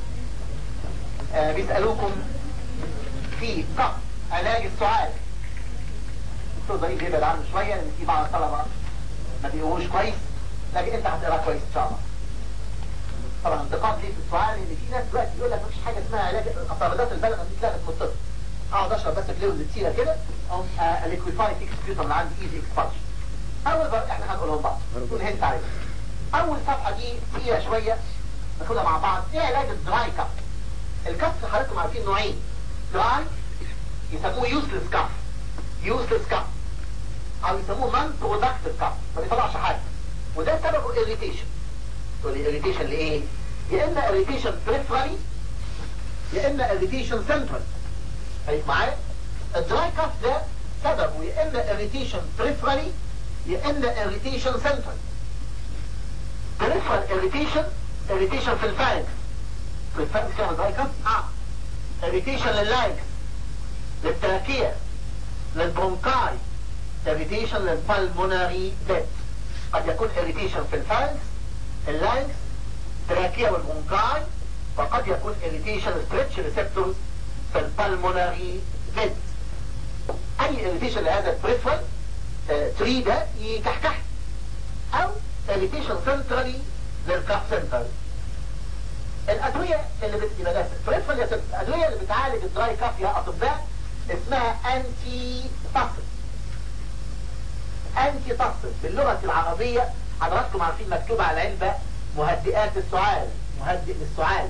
آه بيسالوكم في ضغط علاج السعال الدكتور ضريب يبعد عنه شويه لان في بعض الطلبه ما بيقروش كويس لكن انت هتقرا كويس ان شاء الله طبعا انتقاد ليه في السؤال ان في ناس دلوقتي يقول لك مفيش حاجه اسمها علاج اطردات البلغه دي اتلغت من الطب اقعد اشرب بس فلويد كتيره كده of uh, a liquefied excretor اللي عندي easy expulsion اول بقى احنا هنقولهم بعض نقول هنت عليهم اول صفحة دي فيها شوية ناخدها مع بعض ايه علاج الدراي كف الكف حضراتكم عارفين نوعين دراي يسموه يوسلس كف يوسلس كف او يسموه نون برودكتيف كف ما بيطلعش حاجة وده سببه irritation تقول لي irritation لايه يا اما irritation peripherally يا اما irritation central خليك معايا الدراي كف ده سببه يا اما irritation peripherally يا اما irritation central peripheral irritation irritation في الفارنكس في الفارنكس كده دراي كف اه irritation لللانكس للتراكية للبرونكاي irritation للبالموناري بيت قد يكون irritation في الفارنكس اللانكس تراكية والبرونكاي وقد يكون irritation stretch receptors في البالموناري بيت اي irritation لهذا البريفرال تري ده يكحكح او irritation centrally للكاف سنتر الادوية اللي بت... يبقى ده بريفرال يا ست الادوية اللي بتعالج الدراي كاف يا اطباء اسمها انتي تصل انتي تصل باللغة العربية حضراتكم عارفين مكتوب على العلبة مهدئات السعال مهدئ للسعال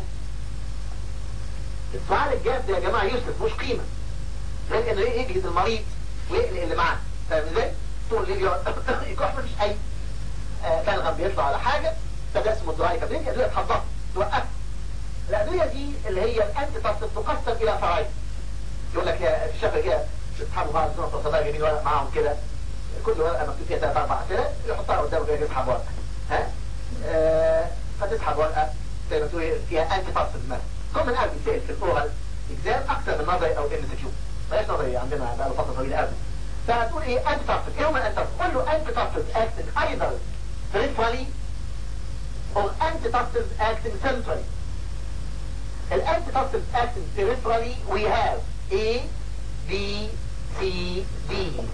السعال الجاف ده يا جماعة يوسف مش قيمة غير انه يجلد المريض ويقلق اللي معاه فاهم ازاي؟ طول الليل يقعد يكح مفيش اي آه بلغم بيطلع على حاجة فده اسمه دراي كابلين ادوية تحضر توقف الادوية دي اللي هي الانتي تصل تقسم الى فرعين يقول لك يا الشفا كده تسحبوا بعض الزمن تصدق جميل ورق معاهم كده كل ورقة مكتوب فيها ثلاث اربع اسئله يحطها قدامه كده يسحب ورقة ها آه فتسحب ورقة زي ما تقول فيها انتي تصل مثلا كم من قبل يسأل في الاورال اكزام اكثر من نظري او ام سي كيو بلاش نظري عندنا بقى له فتره طويله قوي فهتقول ايه انت تصل ايه هو انت تصل قول له انت تصل acting either peripherally or antitoxins acting centrally الانتitoxins acting peripherally we have A B C D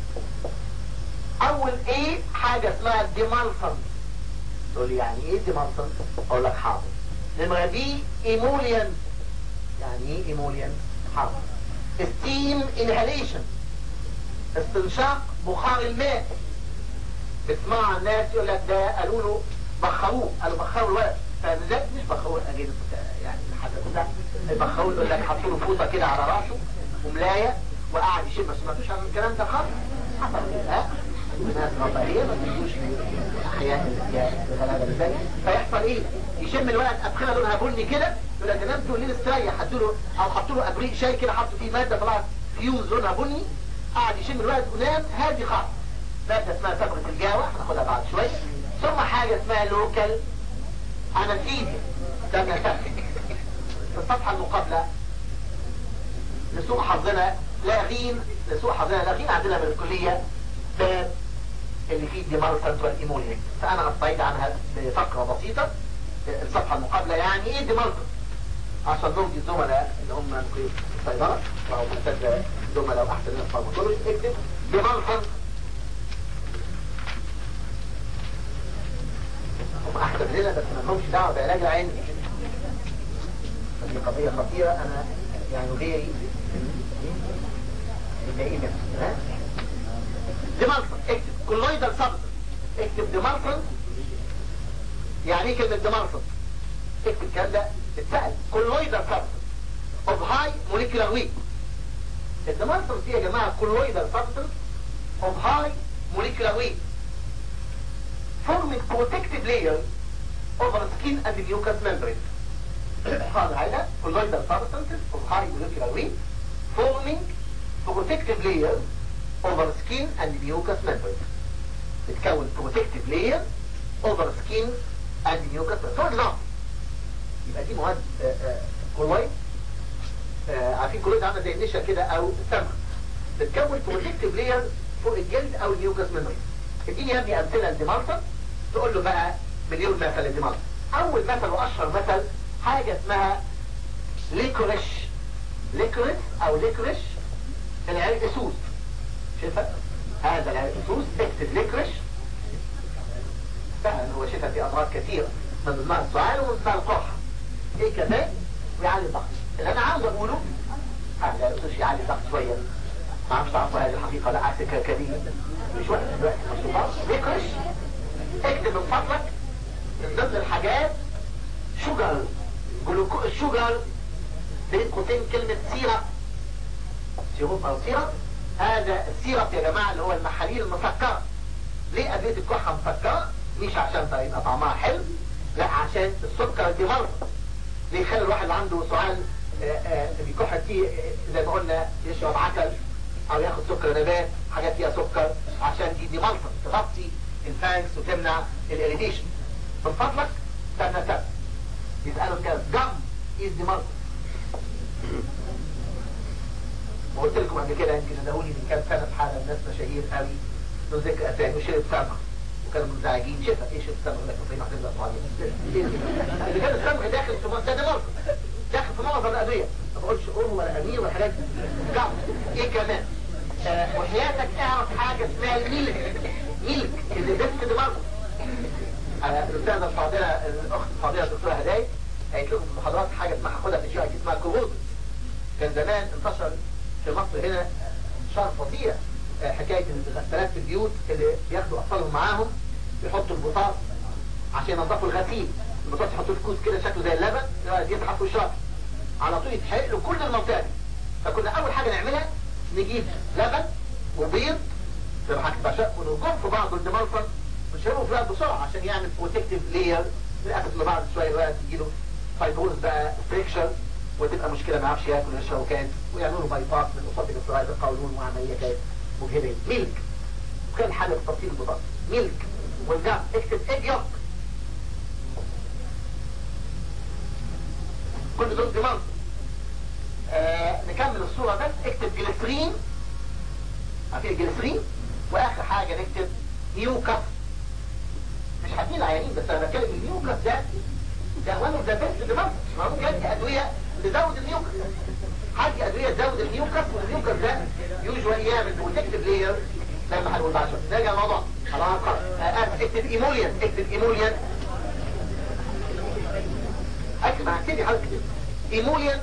اول A حاجة اسمها ديمالسون تقول لي يعني ايه ديمالسون اقول لك حاضر نمرة دي ايموليان يعني ايه ايموليان حاضر steam inhalation استنشاق بخار الماء بتسمع الناس يقول لك ده قالوا له بخروه قالوا بخروا الولد فازاي مش بخروه اجيب يعني الحدث لا بخروه يقول لك حطوا له فوطه كده على راسه وملايه وقعد يشم ما سمعتوش عن الكلام ده خالص حصل ها ناس رفاهيه ما تجوش احياء الغلابه ازاي فيحصل ايه يشم الولد ادخله لونها بني كده يقول لك نام طول الليل استريح حطوا له او حطوا له ابريق شاي كده حطوا فيه ماده طلعت فيوز لونها بني قعد يشم الولد ونام هادي خالص ماده اسمها صبغه الجاوه هناخدها بعد شويه ثم حاجه اسمها لوكال انستيزيا ده بنسمي في الصفحه المقابله لسوء حظنا لاغين لسوء حظنا لاغين عندنا من الكليه باب اللي فيه ديمار سنترال ايمونيا فانا استعيد عنها بفقره بسيطه الصفحه المقابله يعني ايه ديمار عشان نرضي الزملاء اللي هم في الصيدله او مسجل زملاء واحسن من الفارماكولوجي اكتب ديمار هم احسن لنا بس ما لهمش دعوه بعلاج العين دي قضيه خطيره انا يعني غيري متضايقين منها ها ديمالسون اكتب كولويدال سبستنس اكتب ديمالسون يعني ايه كلمه ديمالسون اكتب الكلام ده اتسال كولويدال سبستنس اوف هاي موليكولار ويت الديمالسون دي يا جماعه كولويدال سبستنس اوف هاي موليكولار ويت forming protective layer over skin and mucous membrane. هذا هذا colloidal substances of high molecular weight forming protective layer over skin and mucous membrane. بتكون protective layer over skin and mucous membrane. For example يبقى دي مواد كولويد عارفين كولويد عامله زي النشا كده او السمك بتكون protective layer فوق الجلد او الميوكس ميموري اديني يا ابني امثله لديمارسون تقول له بقى مليون مثل لديمارسون اول مثل واشهر مثل حاجه اسمها ليكوريش ليكوريس او ليكوريش العرق سوس شايفها هذا العرق سوس اكتب ليكوريش فعلا هو شايفها في امراض كثيره من ضمنها السعال ومن ضمنها القرحه ايه كمان ويعلي الضغط اللي انا عاوز اقوله هذا يقدرش يعلي الضغط شويه ما اعرفش تعرفوا هذه الحقيقة لا عكس كركديه مش وقت دلوقتي مشروبات ليكرش اكتب من فضلك من ضمن الحاجات شوجر جلوكو الشوجر بين قوسين كلمة سيرب سيروب او سيرب هذا السيرب يا جماعة اللي هو المحاليل المسكرة ليه أدوية الكحة مسكرة مش عشان يبقى طعمها حلو لا عشان السكر دي مرض ليه يخلي الواحد اللي عنده سؤال بيكح فيه زي ما قلنا يشرب عسل او ياخد سكر نبات حاجات فيها سكر عشان دي دي ملصق تغطي الفانكس وتمنع الاريتيشن من فضلك سنة سنة يسألوا كده جم از دي ملصق وقلت لكم قبل كده يمكن ادهوني من كام سنة في حالة الناس مشاهير قوي له ذكر اسامي وشرب سمع وكانوا منزعجين شفا ايه شرب سمع لك طيب هتبدا طبعا اللي كان السمع داخل في ده ملصق داخل في معظم الادويه ما بقولش ام ولا امير ولا حاجات جم ايه كمان آه وحياتك اعرف حاجة اسمها الميلك ميلك اللي بس دماغه الاستاذة الفاضلة الاخت الفاضلة الدكتورة هداي قالت لكم في المحاضرات حاجة اسمها خدها في الجي اسمها كوروز كان زمان انتشر في مصر هنا شهر فظيع آه حكاية الغسالات في البيوت اللي بياخدوا اطفالهم معاهم يحطوا البطاط عشان ينظفوا الغسيل البطاط يحطوه في كوز كده شكله زي اللبن يسحب في الشرب على طول يتحرق له كل المنطقة دي فكنا اول حاجة نعملها نجيب لبن وبيض زي ما حكيت باشا ونرجم في بعض الدمالفن ونشربه في الوقت بسرعة عشان يعمل بروتكتيف لير للأسف اللي بعد شوية الوقت يجيله فايبروز بقى فريكشن وتبقى مشكلة ما يعرفش ياكل ويشرب وكان ويعملوا باي باس من قصاد الفرايد القولون وعملية كانت مجهدة ميلك وكان حاجة في تفصيل البطاطا ميلك والجام اكتب ايج يوك كل دول دمالفن آه نكمل الصورة بس اكتب جليسرين عارفين الجليسرين واخر حاجة نكتب نيوكاس مش حاطين العيانين بس انا بتكلم النيوكاس ده ده وانه ده بس دماغ ما ممكن ادي ادوية تزود النيوكاس حاجة ادوية تزود النيوكاس والنيوكاس ده يوجوال يعمل بروتكتيف لير لما هنقول بعد شوية نرجع الموضوع خلاص آه اكتب ايموليان اكتب ايموليان اكتب هكتبي حضرتك ايموليان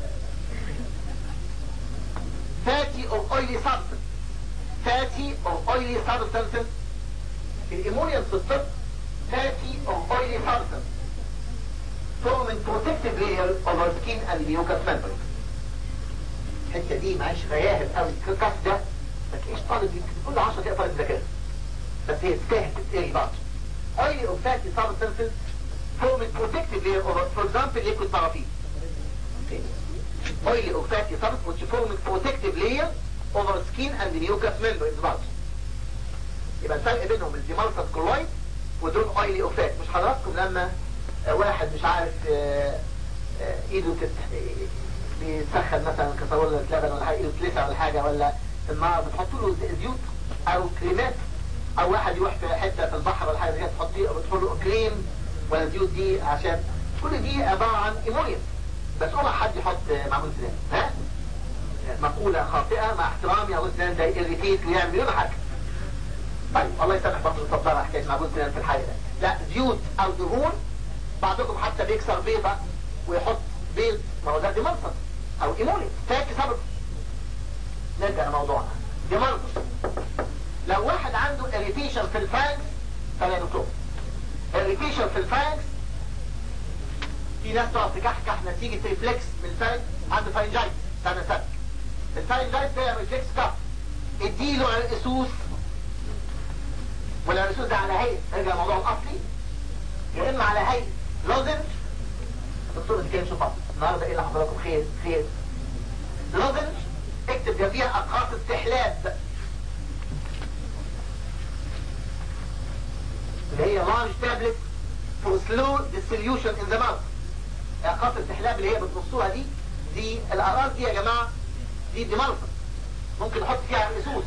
fatty or oily substance fatty or oily substances الامونيوم في الطب fatty or oily substance form a protective layer over skin and mucous membrane الحته دي معيش غياهب قوي الكاس ده ما تلاقيش طالب يمكن كل 10 دقايق طالب ذاكرها بس هي تستاهل تتقري بعض oily or fatty substances form a protective layer over for example liquid paraffin okay. oily or fatty substance which form a protective layer over skin and mucous membranes بعض يبقى الفرق بينهم الديمالسات كلويد ودول oily or fat مش حضراتكم لما واحد مش عارف اه اه ايده تت... بيسخن مثلا كسرولة لبن ولا حاجه ايده تلسع ولا حاجه ولا النار بتحط له زيوت او كريمات او واحد يروح في حته في البحر ولا حاجه زي كده تحط له كريم ولا زيوت دي عشان كل دي عباره عن ايمونيوم بس اوعى حد يحط معمول سنان ها مقولة خاطئة مع احترامي معمول سنان ده يريتيت ويعمل مليون حاجة طيب الله يسامح برضه الصدارة حكاية معمول سنان في الحاجة ده لا زيوت او دهون بعضكم حتى بيكسر بيضة ويحط بيض ما هو ده دي منصب او ايموني فاكي صبر نرجع لموضوعنا دي منصب لو واحد عنده اريتيشن في الفانكس فلا يدكتور اريتيشن في الفانكس في ناس تقعد تكحكح نتيجة ريفلكس من الفرد عنده فارنجايت سنة سنة الفارنجايت ده ريفلكس كف اديله عرقسوس والعرقسوس ده على هيئة نرجع الموضوع الأصلي يا إما على هيئة لوزن دكتور دي كان شوف النهارده ايه اللي حضراتكم خير خير لوزن اكتب جنبيها أقراص استحلاب اللي هي لارج تابلت for slow dissolution in the mouth اقراص الاستحلاب اللي هي بتبصوها دي دي الاقراص دي يا جماعة دي ديمالفن ممكن نحط فيها الاسوس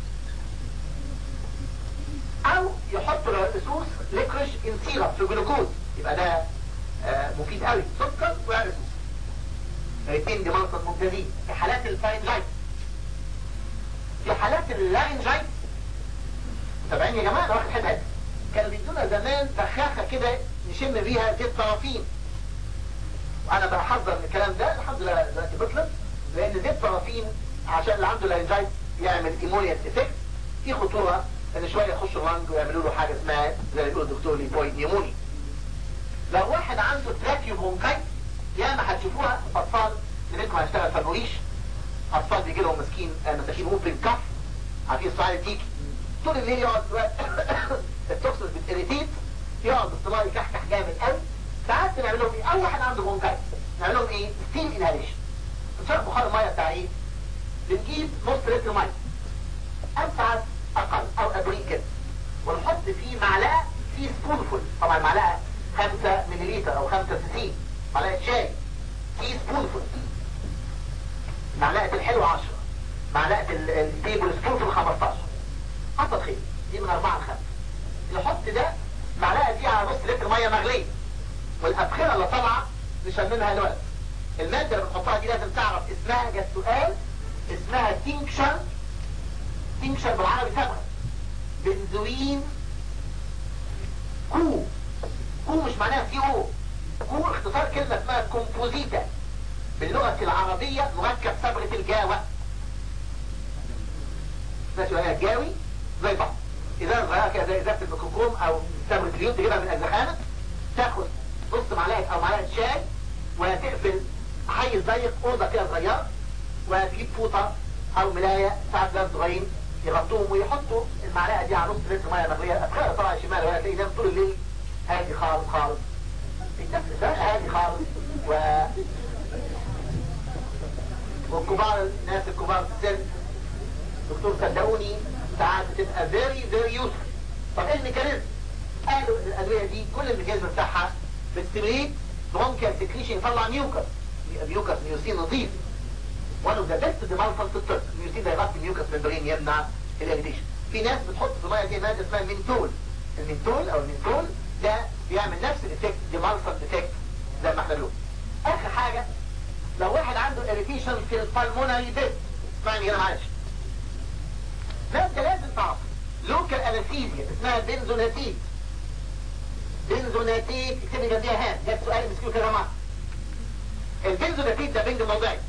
او يحط الاسوس ليكرش ان سيرب في جلوكوز يبقى ده آه مفيد قوي سكر واسوس الاثنين ديمالفن ممتازين في حالات الفاينجايت في حالات اللارنجايت تابعين يا جماعة انا واخد حته كانوا بيدونا زمان بخاخة كده نشم بيها زيت طرافين وانا بحذر من الكلام ده الحمد لله دلوقتي بطلت لان زيت طرافين عشان اللي عنده لارنجايت يعمل ايمونيال افكت في خطوره ان شويه يخشوا اللنج ويعملوا له حاجه اسمها زي ما بيقول الدكتور ليبويد نيموني لو واحد عنده تراكيو بونكايت يا ما هتشوفوها اطفال منكم هيشتغل في الموريش اطفال بيجي لهم مسكين آه، مساكين اوبن كف عارفين السؤال التيكي طول الليل يقعد التوكسين بتريتيت يقعد باستمرار يكحكح جامد قوي ساعات بنعمل لهم ايه اول واحد عنده بونكايت نعمل لهم ايه ستيم انهاليشن نشرب بخار الميه بتاع ايه بنجيب نص لتر ميه او ساعات اقل او ابريق كده ونحط فيه معلقه في سبونفول طبعا معلقه 5 ملليلتر او 5 سي معلقه شاي في سبونفول معلقه الحلو 10 معلقه ال- التيبل سبونفول 15 حصل خير دي من 4 ل 5 نحط ده معلقه دي على نص لتر ميه مغليه والابخره اللي طالعه نشممها الولد الماده اللي بنحطها دي لازم تعرف اسمها جه السؤال اسمها تينكشر تينكشر بالعربي صبغه بنزوين كو كو مش معناها سي او كو اختصار كلمه اسمها كومبوزيتا باللغه العربيه مركب صبغه الجاوه ماشي وهي الجاوي زي بعض اذا صغيره كده زي ازازه الميكروكروم او صبغه اليود تجيبها من الازخانه تاخد نص معلقه او معلقه شاي وتقفل حيز ضيق اوضه كده صغيره وتجيب فوطه او ملايه ساعات ناس صغيرين يغطوهم ويحطوا المعلقه دي على نص لتر ميه مغليه ادخلها طبعا شمال ولا تلاقي نام طول الليل هادي خالص خالص النفس ده هادي خالص و والكبار الناس الكبار في السن دكتور صدقوني ساعات بتبقى فيري فيري يوسف طب ايه الميكانيزم؟ قالوا ان الادويه دي كل الميكانيزم بتاعها بتستميت برونكيال سكريشن يطلع ميوكس ميوكس ميوسين نظيف one of the best demulfants في الطب الميوسين ده يغطي ميوكس ممبرين يمنع الاريتيشن في ناس بتحط في الميه دي ماده اسمها منتول المنتول او المنتول ده بيعمل نفس الايفكت ديمالفنت افكت زي ما احنا بنقول اخر حاجه لو واحد عنده اريتيشن في البلمونري بيت اسمعني هنا معلش ماده لازم تعرف لوكال انستيزيا اسمها بنزوناتيد بنزوناتيد اكتب لي جنبيها هان ده السؤال مسكوه كده معاك البنزوناتيد ده بنج موضعي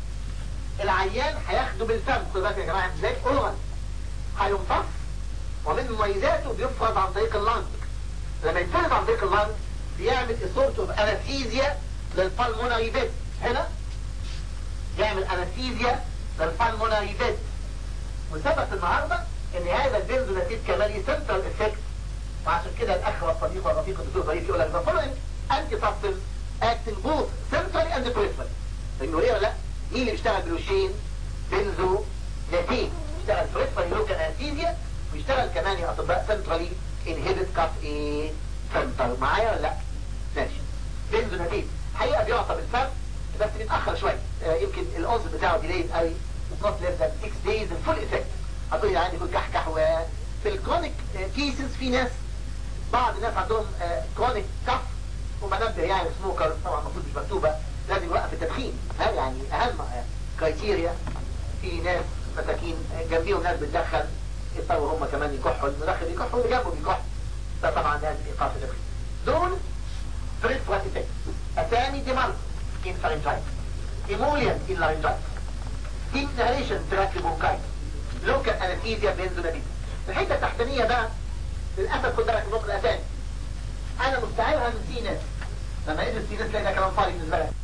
العيان هياخده بالفم خد بالك يا جماعه ازاي اورال هيمتص ومن مميزاته بيفرز عن طريق اللنج لما يتفرز عن طريق اللنج بيعمل اسورت اوف انستيزيا للبالمونري بيد هنا يعمل انستيزيا للبالمونري بيد وثبت النهارده ان هذا البنزوناتيد كمان سنترال افكت وعشان كده الاخ والصديق والرفيق الدكتور ضريف يقول لك ده فولوينج انتي سبستنس اكتنج بوث سنترالي اند بريفرالي فانه ليه ولا لا؟ مين اللي بيشتغل بالوشين؟ بنزو ناتين بيشتغل بريفرالي لوكال انستيزيا ويشتغل كمان يا اطباء سنترالي انهبت كاف ايه سنترال معايا ولا لا؟ ماشي بنزو ناتين حقيقه بيعطى بالفم بس بيتاخر شويه آه يمكن الانس بتاعه ديليد قوي نوت ليس ذان 6 دايز الفول افكت هتقولي عندي يكون كحكح وفي الكرونيك كيسز في ناس بعض الناس عندهم كرونيك كف ومنبه يعني سموكر طبعا المفروض مش مكتوبه لازم يوقف التدخين ها يعني اهم كرايتيريا في ناس مساكين جنبيهم ناس بتدخن يضطروا هم كمان يكحوا المدخن يكح واللي جنبه بيكح ده طبعا لازم ايقاف التدخين دول فريد فلات افكت اسامي ديمارك ان فارنجايت ايموليان ان لارنجايت انهاليشن تراكيبونكايت لوكال انستيزيا بنزونابيد الحته التحتانيه بقى للاسف خد بالك من النقطه الاساسيه انا مستعيرها من سي ناس لما ادرس سي ناس تلاقي ده كلام فاضي بالنسبه لك